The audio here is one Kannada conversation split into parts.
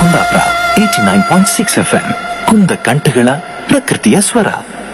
Kundapura eighty nine point six F M ಕುಂದ ಕಂಠಗಳ ಪ್ರಕೃತಿಯ ಸ್ವರ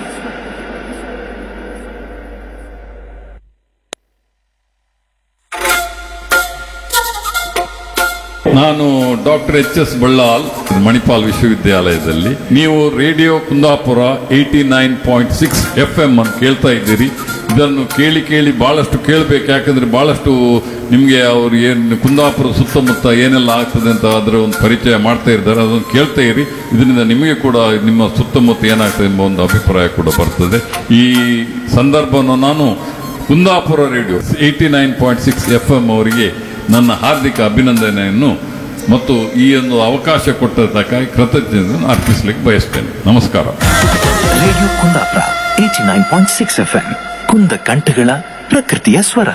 ನಾನು doctor H S Ballal Manipal ವಿಶ್ವವಿದ್ಯಾಲಯದಲ್ಲಿ ನೀವು radio Kundapura eighty nine point six F M ಅನ್ನು ಕೇಳ್ತಾ ಇದ್ದೀರಿ ಇದನ್ನು ಕೇಳಿ ಕೇಳಿ ಬಹಳಷ್ಟು ಕೇಳಬೇಕು ಯಾಕಂದ್ರೆ ಬಹಳಷ್ಟು ನಿಮಗೆ ಅವ್ರು ಏನು ಕುಂದಾಪುರ ಸುತ್ತಮುತ್ತ ಏನೆಲ್ಲ ಆಗ್ತದೆ ಅಂತ ಅದರ ಒಂದು ಪರಿಚಯ ಮಾಡ್ತಾ ಇದ್ದಾರೆ ಅದನ್ನು ಕೇಳ್ತಾ ಇರಿ ಇದರಿಂದ ನಿಮಗೆ ಕೂಡ ನಿಮ್ಮ ಸುತ್ತಮುತ್ತ ಏನಾಗ್ತದೆ ಎಂಬ ಒಂದು ಅಭಿಪ್ರಾಯ ಕೂಡ ಬರ್ತದೆ ಈ ಸಂದರ್ಭವನ್ನು ನಾನು Kundapura radio eighty nine point six F M ಅವರಿಗೆ ನನ್ನ ಹಾರ್ದಿಕ ಅಭಿನಂದನೆಯನ್ನು ಮತ್ತು ಈ ಒಂದು ಅವಕಾಶ ಕೊಟ್ಟದ್ದಕ್ಕಾಗಿ ಕೃತಜ್ಞತೆಯನ್ನು ಅರ್ಪಿಸಲಿಕ್ಕೆ ಬಯಸ್ತೇನೆ ನಮಸ್ಕಾರ radio Kundapura eighty nine point six F M ಕುಂದ ಕಂಠಗಳ ಪ್ರಕೃತಿಯ ಸ್ವರ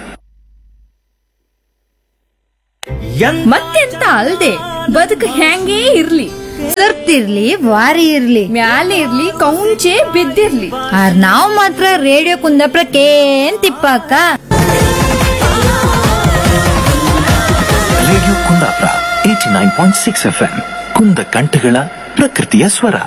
ಮತ್ತೆಂತ ಅಲ್ದೆ ಬದುಕು ಹೆಂಗೇ ಇರ್ಲಿ ಸರ್ತಿರ್ಲಿ ವಾರಿ ಇರ್ಲಿ ಮ್ಯಾಲೆ ಇರ್ಲಿ ಕೌಂಚೆ ಬಿದ್ದಿರ್ಲಿ ಆರ್ ನಾವ್ ಮಾತ್ರ ರೇಡಿಯೋ ಕುಂದಾಪುರಕ್ಕೆ ಏನ್ ತಿಪ್ಪಕ್ಕ radio Kundapura eighty nine point six F M ಕುಂದ ಕಂಠಗಳ ಪ್ರಕೃತಿಯ ಸ್ವರ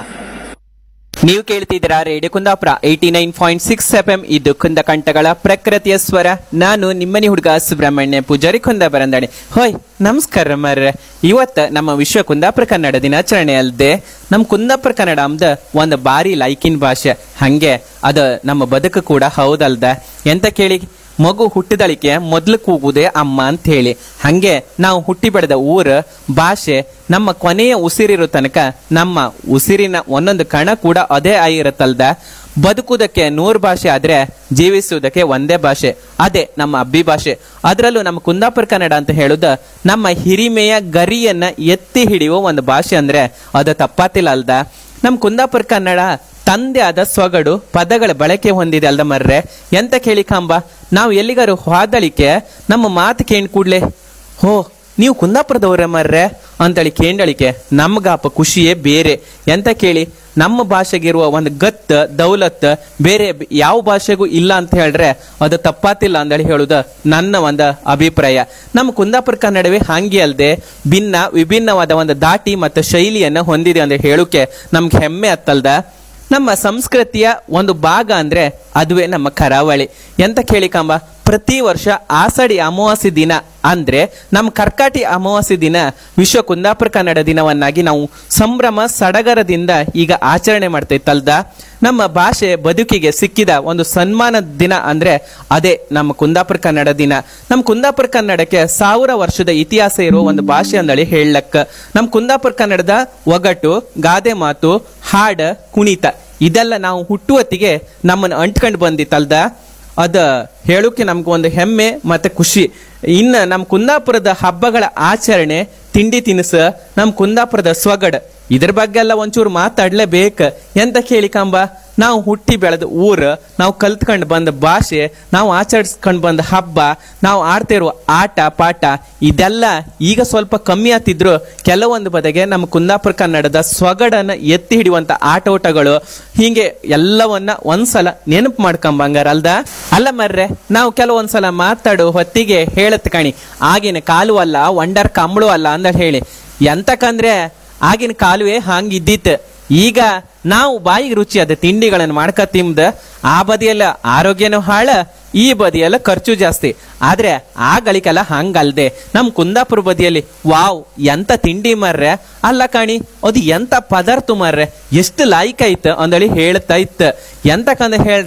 ನೀವು ಕೇಳ್ತಿದ್ದೀರಾ radio Kundapura eighty nine point six F M ಇದು ಕುಂದ ಕಂಠಗಳ ಪ್ರಕೃತಿಯ ಸ್ವರ ನಾನು ನಿಮ್ಮನಿ ಹುಡುಗ ಸುಬ್ರಹ್ಮಣ್ಯ ಪೂಜಾರಿ ಕುಂದ ಬರಂದಾಣೆ ಹೋಯ್ ನಮಸ್ಕಾರ ಮರ್ರೆ ಇವತ್ತ ನಮ್ಮ ವಿಶ್ವ ಕುಂದಾಪುರ ಕನ್ನಡ ದಿನಾಚರಣೆ ಅಲ್ದೆ ನಮ್ ಕುಂದಾಪುರ ಕನ್ನಡ ಅಂದ ಒಂದು ಬಾರಿ ಲೈಕಿನ್ ಭಾಷೆ ಹಂಗೆ ಅದ ನಮ್ಮ ಬದುಕು ಕೂಡ ಹೌದಲ್ದ ಎಂತ ಕೇಳಿ ಮಗು ಹುಟ್ಟಿದಳಿಕೆ ಮೊದ್ಲು ಕೂಗುದೇ ಅಮ್ಮ ಅಂತ ಹೇಳಿ ಹಂಗೆ ನಾವು ಹುಟ್ಟಿ ಬೆಳೆದ ಊರ ಭಾಷೆ ನಮ್ಮ ಕೊನೆಯ ಉಸಿರಿರೋ ತನಕ ನಮ್ಮ ಉಸಿರಿನ ಒಂದೊಂದು ಕಣ ಕೂಡ ಅದೇ ಆಗಿರತ್ತಲ್ದ ಬದುಕುವುದಕ್ಕೆ ನೂರು ಭಾಷೆ ಆದ್ರೆ ಜೀವಿಸುವುದಕ್ಕೆ ಒಂದೇ ಭಾಷೆ ಅದೇ ನಮ್ಮ ಅಬ್ಬಿ ಭಾಷೆ ಅದರಲ್ಲೂ ನಮ್ಮ ಕುಂದಾಪುರ ಕನ್ನಡ ಅಂತ ಹೇಳುದ ನಮ್ಮ ಹಿರಿಮೆಯ ಗರಿಯನ್ನ ಎತ್ತಿ ಹಿಡಿಯುವ ಒಂದು ಭಾಷೆ ಅಂದ್ರೆ ಅದು ತಪ್ಪಾತಿಲ್ಲ ಅಲ್ದ ನಮ್ಮ ಕುಂದಾಪುರ ಕನ್ನಡ ತಂದೆ ಆದ ಸೊಗಡು ಪದಗಳ ಬಳಕೆ ಹೊಂದಿದೆ ಅಲ್ದ ಮರ್ರೆ ಎಂತ ಕೇಳಿ ಕಾಂಬ ನಾವು ಎಲ್ಲಿಗಾರು ಹೋದಳಿಕೆ ನಮ್ಮ ಮಾತು ಕೇಂಡ್ ಕೂಡ್ಲೆ ಹೋ ನೀವು ಕುಂದಾಪುರದವ್ರ ಮರ್ರೆ ಅಂತೇಳಿ ಕೇಂಡಳಿಕೆ ನಮ್ಗಾಪ ಖುಷಿಯೇ ಬೇರೆ ಎಂತ ಕೇಳಿ ನಮ್ಮ ಭಾಷೆಗಿರುವ ಒಂದು ಗತ್ ದೌಲತ್ ಬೇರೆ ಬ- ಯಾವ ಭಾಷೆಗೂ ಇಲ್ಲ ಅಂತ ಹೇಳ್ರೆ ಅದು ತಪ್ಪಾತಿಲ್ಲ ಅಂದೇಳಿ ಹೇಳುದ ನನ್ನ ಒಂದು ಅಭಿಪ್ರಾಯ ನಮ್ಮ ಕುಂದಾಪುರ ಕನ್ನಡವೇ ಹಂಗೆ ಅಲ್ದೆ ಭಿನ್ನ ವಿಭಿನ್ನವಾದ ಒಂದು ದಾಟಿ ಮತ್ತು ಶೈಲಿಯನ್ನ ಹೊಂದಿದೆ ಅಂತ ಹೇಳುಕೆ ನಮ್ಗೆ ಹೆಮ್ಮೆ ಅತ್ತಲ್ದ ನಮ್ಮ ಸಂಸ್ಕೃತಿಯ ಒಂದು ಭಾಗ ಅಂದ್ರೆ ಅದುವೇ ನಮ್ಮ ಕರಾವಳಿ ಎಂತ ಕೇಳಿ ಕಾಂಬ ಪ್ರತಿ ವರ್ಷ ಆಷಾಢಿ ಅಮಾವಾಸ್ಯೆ ದಿನ ಅಂದ್ರೆ ನಮ್ಮ ಕರ್ಕಾಟಿ ಅಮಾವಾಸ್ಯೆ ದಿನ ವಿಶ್ವ ಕುಂದಾಪುರ ಕನ್ನಡ ದಿನವನ್ನಾಗಿ ನಾವು ಸಂಭ್ರಮ ಸಡಗರದಿಂದ ಈಗ ಆಚರಣೆ ಮಾಡ್ತೈತಲ್ದ ನಮ್ಮ ಭಾಷೆ ಬದುಕಿಗೆ ಸಿಕ್ಕಿದ ಒಂದು ಸನ್ಮಾನ ದಿನ ಅಂದ್ರೆ ಅದೇ ನಮ್ಮ ಕುಂದಾಪುರ ಕನ್ನಡ ದಿನ ನಮ್ಮ ಕುಂದಾಪುರ ಕನ್ನಡಕ್ಕೆ ಸಾವಿರ ವರ್ಷದ ಇತಿಹಾಸ ಇರುವ ಒಂದು ಭಾಷೆ ಅಂದಳಿ ಹೇಳಕ್ಕ ನಮ್ಮ ಕುಂದಾಪುರ ಕನ್ನಡದ ಒಗಟು ಗಾದೆ ಮಾತು ಹಾಡ ಕುಣಿತ ಇದೆಲ್ಲ ನಾವು ಹುಟ್ಟುವತ್ತಿಗೆ ನಮ್ಮನ್ನು ಅಂಟ್ಕೊಂಡು ಬಂದಿತ್ತಲ್ದ ಅದ ಹೇಳೋಕೆ ನಮ್ಗೆ ಒಂದು ಹೆಮ್ಮೆ ಮತ್ತೆ ಖುಷಿ ಇನ್ನ ನಮ್ಮ ಕುಂದಾಪುರದ ಹಬ್ಬಗಳ ಆಚರಣೆ ತಿಂಡಿ ತಿನಿಸು ನಮ್ಮ ಕುಂದಾಪುರದ ಸ್ವಗಡ ಇದ್ರ ಬಗ್ಗೆ ಎಲ್ಲ ಒಂಚೂರು ಮಾತಾಡ್ಲೇಬೇಕು ಎಂತ ಕೇಳಿ ಕಂಬ ನಾವು ಹುಟ್ಟಿ ಬೆಳೆದ ಊರು ನಾವು ಕಲ್ತ್ಕೊಂಡು ಬಂದ ಭಾಷೆ ನಾವು ಆಚರಿಸ್ಕೊಂಡು ಬಂದ ಹಬ್ಬ ನಾವು ಆಡ್ತಿರುವ ಆಟ ಪಾಠ ಇದೆಲ್ಲ ಈಗ ಸ್ವಲ್ಪ ಕಮ್ಮಿ ಆಗ್ತಿದ್ರು ಕೆಲವೊಂದು ಬದಗೆ ನಮ್ಮ ಕುಂದಾಪುರ ಕನ್ನಡದ ಸೊಗಡನ್ನ ಎತ್ತಿ ಹಿಡಿಯುವಂತ ಆಟೋಟಗಳು ಹೀಗೆ ಎಲ್ಲವನ್ನ ಒಂದ್ಸಲ ನೆನಪು ಮಾಡ್ಕೊಂಬಂಗಾರ ಅಲ್ದ ಅಲ್ಲ ಮರ್ರೆ ನಾವು ಕೆಲವೊಂದ್ಸಲ ಮಾತಾಡೋ ಹೊತ್ತಿಗೆ ಹೇಳತ್ ಕಣಿ ಆಗಿನ ಕಾಲು ಅಲ್ಲ ವಂಡರ್ ಕಂಬಳು ಅಲ್ಲ ಅಂದ ಹೇಳಿ ಎಂತಕಂದ್ರೆ ಆಗಿನ ಕಾಲುವೆ ಹಂಗ್ ಇದ್ದಿತ್ತು ಈಗ ನಾವು ಬಾಯಿಗೆ ರುಚಿಯಾದ ತಿಂಡಿಗಳನ್ನು ಮಾಡ್ಕ ತಿಂದ ಆ ಬದಿಯಲ್ಲ ಆರೋಗ್ಯನೂ ಹಾಳ ಈ ಬದಿಯಲ್ಲ ಖರ್ಚು ಜಾಸ್ತಿ ಆದ್ರೆ ಆ ಗಳಿಕೆಲ್ಲ ಹಂಗಲ್ದೆ ನಮ್ ಕುಂದಾಪುರ ಬದಿಯಲ್ಲಿ ವಾವ್ ಎಂತ ತಿಂಡಿ ಮರ್ರೆ ಅಲ್ಲ ಕಾಣಿ ಅದು ಎಂತ ಪದಾರ್ಥ ಮರ್ರೆ ಎಷ್ಟು ಲಾಯ್ಕ್ ಐತ್ ಅಂದಳಿ ಹೇಳ್ತಾ ಇತ್ತು ಎಂತಕಂದ ಹೇಳ್